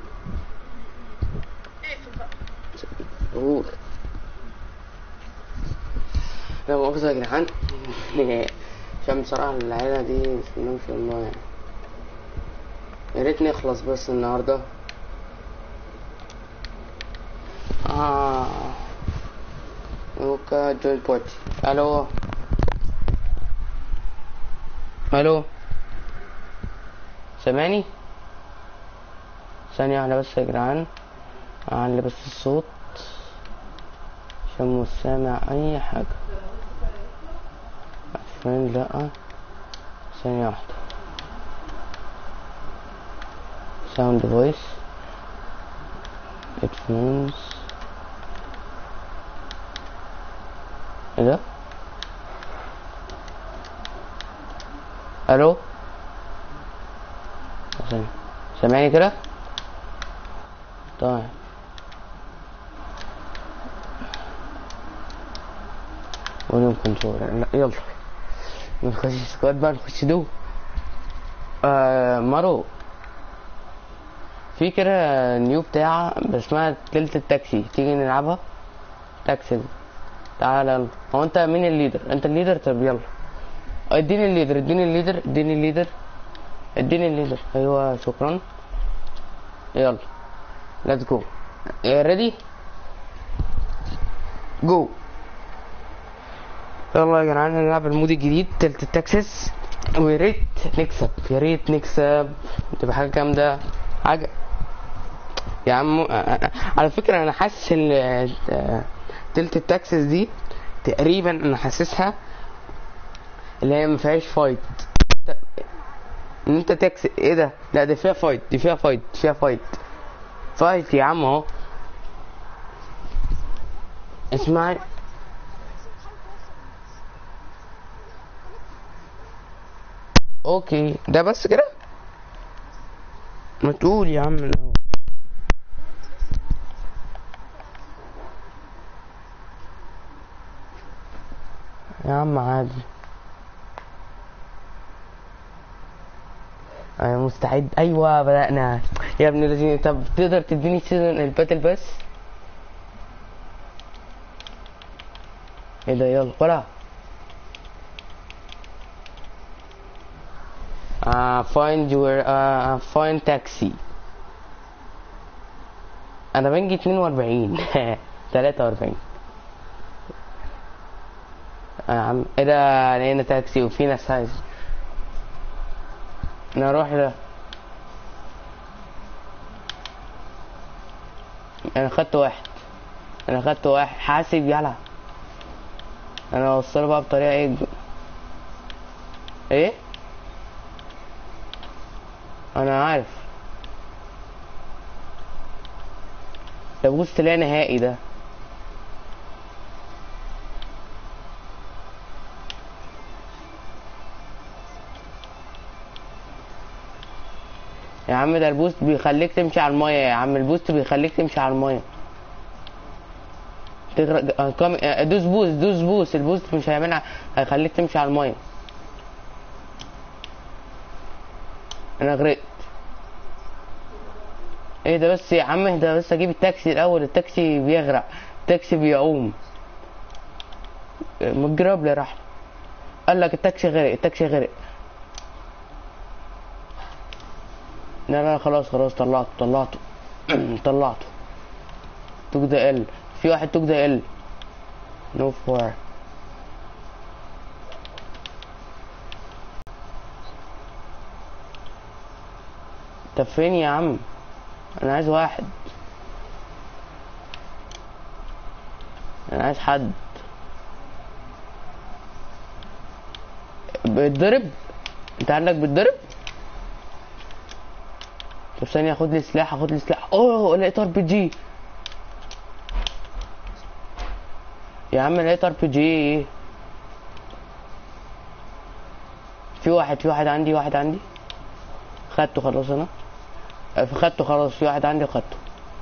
اقفل بقى قول لا مؤاخذة يا جدعان عشان بصراحة العيلة دي بسم الله ما شاء الله يعني يا ريت نخلص بس النهاردة آه لوكا جوين بارتي ألو ألو سامعني ثانية واحدة بس يا جدعان أعلي بس الصوت عشان مش سامع أي حاجة فين لأ ثانية واحدة sound voice headphones ايه ده الو ثانية. سامعني كده طيب فوليوم كنترول لا يلا نخش سكواد بقى نخش دو آه مارو في كده نيو بتاعة اسمها تلت التاكسي تيجي نلعبها تاكسي تعالى يلا هو انت مين الليدر انت الليدر طب يلا اديني الليدر اديني الليدر اديني الليدر اديني الليدر ايوه شكرا يلا ليتس جو ريدي جو يلا يا جدعان هنلعب المود الجديد تلت التكساس ويا ريت نكسب يا ريت نكسب تبقى حاجه جامده حاجه يا عم على فكره انا حاسس ان آه، تلت التكساس دي تقريبا انا حاسسها اللي هي ما فيهاش فايت ان انت تكسب ايه ده لا دي فيها فايت دي فيها فايت فيها فايت فايت يا عم اهو اسمعي اوكي ده بس كده ما تقول يا عم الأول. يا عم عادي انا مستعد ايوه بدأنا يا ابن الذين طب تقدر تديني سيزون الباتل بس ايه ده يلا ولا uh, find your uh, find taxi انا بنجي 42 43 يا عم ايه ده لقينا تاكسي وفي ناس عايز نروح له انا خدت واحد انا خدت واحد حاسب يلا انا اوصله بقى بطريقه ايه ايه انا عارف ده بص لا نهائي ده يا عم ده البوست بيخليك تمشي على المية يا عم البوست بيخليك تمشي على المية تغرق آه، كم- آه، دوس بوست دوس بوست البوست مش هيعملها هيخليك تمشي على المية انا غرقت ايه ده بس يا عم ده بس اجيب التاكسي الاول التاكسي بيغرق التاكسي بيعوم مجرب لي راح قال لك التاكسي غرق التاكسي غرق لا لا خلاص خلاص طلعته طلعته طلعته توك ده ال في واحد توك ده ال نو فور طب فين يا عم انا عايز واحد انا عايز حد بتضرب انت عندك بتضرب طب ثانية خد لي سلاح خد لي سلاح اوه لقيت ار بي جي يا عم لقيت ار بي جي في واحد في واحد عندي واحد عندي خدته خلاص انا اه، خدته خلاص في واحد عندي خدته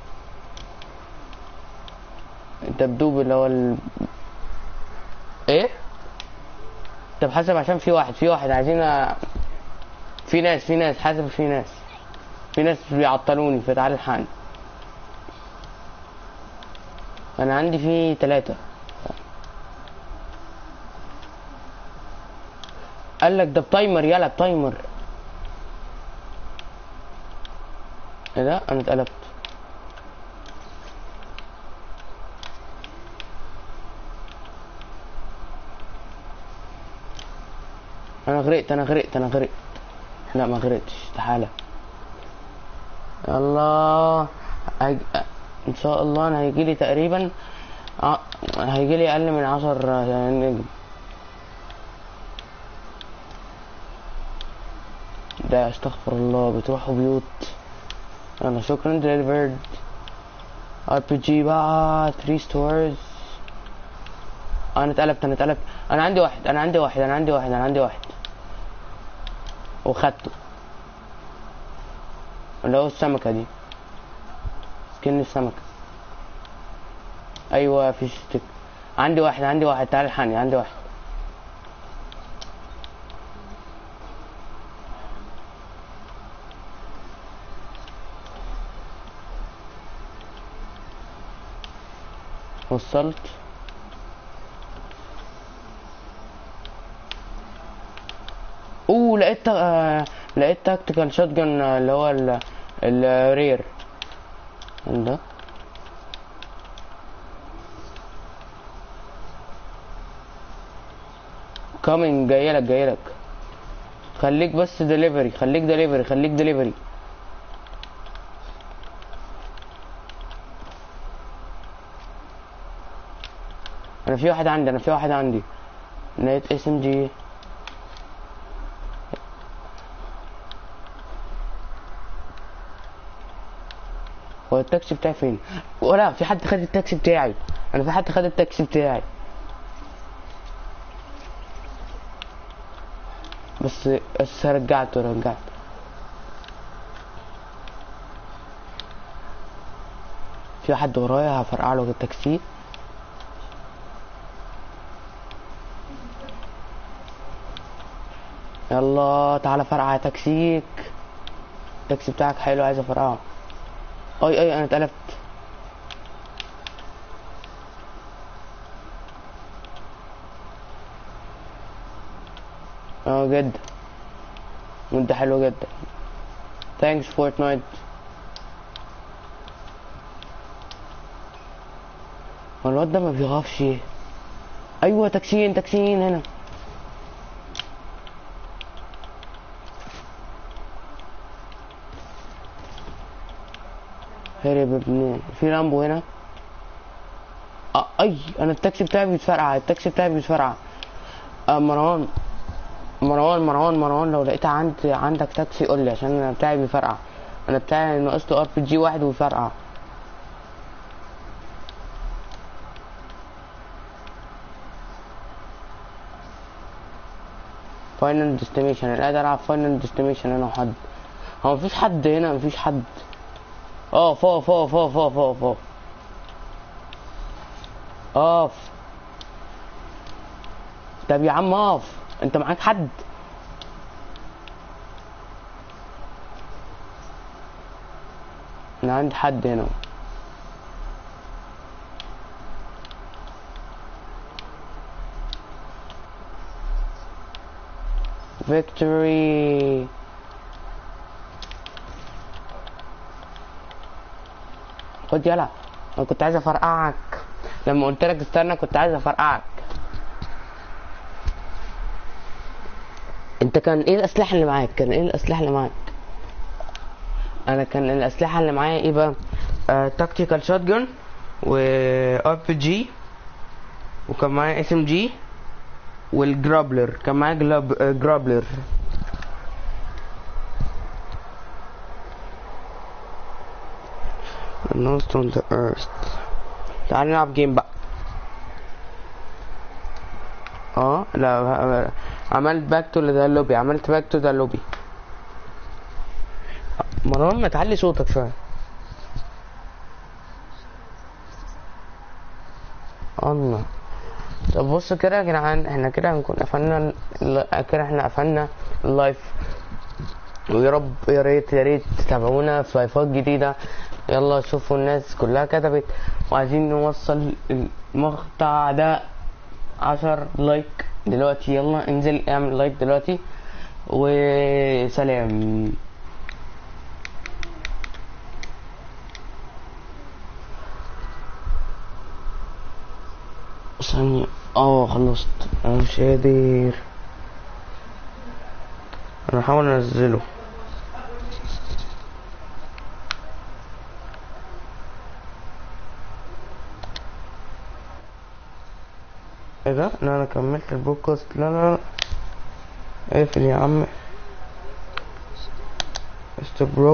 الدبدوب اللي هو ال... ايه طب حسب عشان في واحد في واحد عايزين ا- في ناس في ناس حسب في ناس في ناس بيعطلوني فتعال الحقني انا عندي في ثلاثة قال لك ده بتايمر يلا بتايمر ايه ده انا اتقلبت انا غرقت انا غرقت انا غرقت لا ما غرقتش تعالى الله هيج... ان شاء الله انا هيجيلي تقريبا ع... هيجيلي اقل من عشر نجم ده استغفر الله بتروحوا بيوت يلا شكرا ديليفرد ار بي جي بقى 3 ستورز انا اتقلبت انا اتقلبت انا عندي واحد انا عندي واحد انا عندي واحد انا عندي واحد وخدته اللي هو السمكة دي سكن السمكة ايوه في ستيك عندي واحد عندي واحد تعال الحقني عندي واحد وصلت اوه لقيت آه لقيت تاكتيكال شوت جن اللي هو ال- الرير ده كامينج جايلك جايلك خليك بس دليفري خليك دليفري خليك دليفري انا في واحد عندي انا في واحد عندي لقيت اس ام جي هو التاكسي بتاعي فين ولا في حد خد التاكسي بتاعي انا في حد خد التاكسي بتاعي بس بس رجعته رجعته في حد ورايا هفرقع له التاكسي يلا تعالى فرقع تاكسيك التاكسي بتاعك حلو عايز افرقعه اي اي انا اتقلبت اه جدا وانت حلو جدا ثانكس فورتنايت هو الواد ده ما بيخافش ايوه تاكسيين تاكسيين هنا هرب ابن في لامبو هنا آه اي انا التاكسي بتاعي بيتفرقع التاكسي بتاعي بيتفرقع آه مروان مروان مروان مروان لو لقيت عند عندك تاكسي قول لي عشان انا بتاعي بيفرقع انا بتاعي ناقص له ار بي جي واحد ويفرقع فاينل ديستنيشن انا قاعد العب فاينل ديستنيشن انا وحد هو مفيش حد هنا مفيش حد اه فوق فوق فوق فوق فوق فوق اقف طب يا عم اقف انت معاك حد انا عندي حد هنا victory خد يلا انا كنت عايز افرقعك لما قلت لك استنى كنت عايز افرقعك انت كان ايه الاسلحه اللي معاك كان ايه الاسلحه اللي معاك انا كان الاسلحه اللي معايا ايه بقى تاكتيكال شوت جن و ار بي جي وكان معايا اس ام جي والجرابلر كان معايا جلاب آه، جرابلر Lost on the earth تعال نلعب جيم بقى اه لا عملت باك تو ذا لوبي عملت باك تو ذا لوبي مروان ما تعلي صوتك شويه الله طب بص كده يا جدعان احنا كده هنكون قفلنا ال- كده احنا قفلنا اللايف ويا رب يا ريت يا ريت تتابعونا في لايفات جديدة يلا شوفوا الناس كلها كتبت وعايزين نوصل المقطع ده عشر لايك دلوقتي يلا انزل اعمل لايك دلوقتي وسلام ثانية اه خلصت انا مش قادر انا هحاول انزله ايه ده لا انا كملت البودكاست لا لا لا اقفل يا عم استبرو